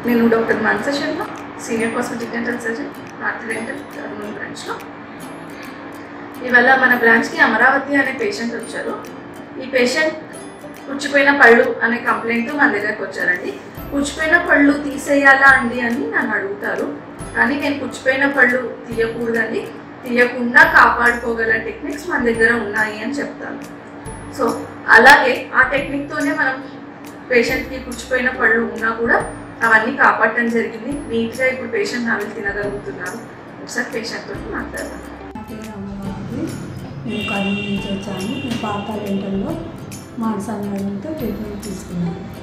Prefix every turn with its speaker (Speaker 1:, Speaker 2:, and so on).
Speaker 1: నేను doctor Manasa Sharma senior cosmetic dental surgeon north dental Kurnool బ్రాంచ్లో ఇవాళ మన బ్రాంచ్కి అమరావతి అనే పేషెంట్ వచ్చారు ఈ పేషెంట్ పుచ్చిపోయిన పళ్ళు అనే కంప్లైంట్ మన దగ్గరకు వచ్చారండి పుచ్చిపోయిన పళ్ళు తీసేయాలా అండి అని నన్ను అడుగుతారు కానీ నేను పుచ్చిపోయిన పళ్ళు తీయకూడదండి తీయకుండా కాపాడుకోగల టెక్నిక్స్ మన దగ్గర ఉన్నాయి అని చెప్తాను సో అలాగే ఆ టెక్నిక్తోనే మనం పేషెంట్కి పుచ్చిపోయిన పళ్ళు ఉన్నా కూడా అవన్నీ కాపాడటం జరిగింది నీట్గా ఇప్పుడు పేషెంట్ నవ్వులు తినగలుగుతున్నారు ఒకసారి పేషెంట్ తోటి మాట్లాడదాం
Speaker 2: నా పేరు అమరావతి నేను కర్నూలు నుంచి వచ్చాను నేను పాత రెంటల్లో మానస మేడంతో ట్రీట్మెంట్ తీసుకున్నాను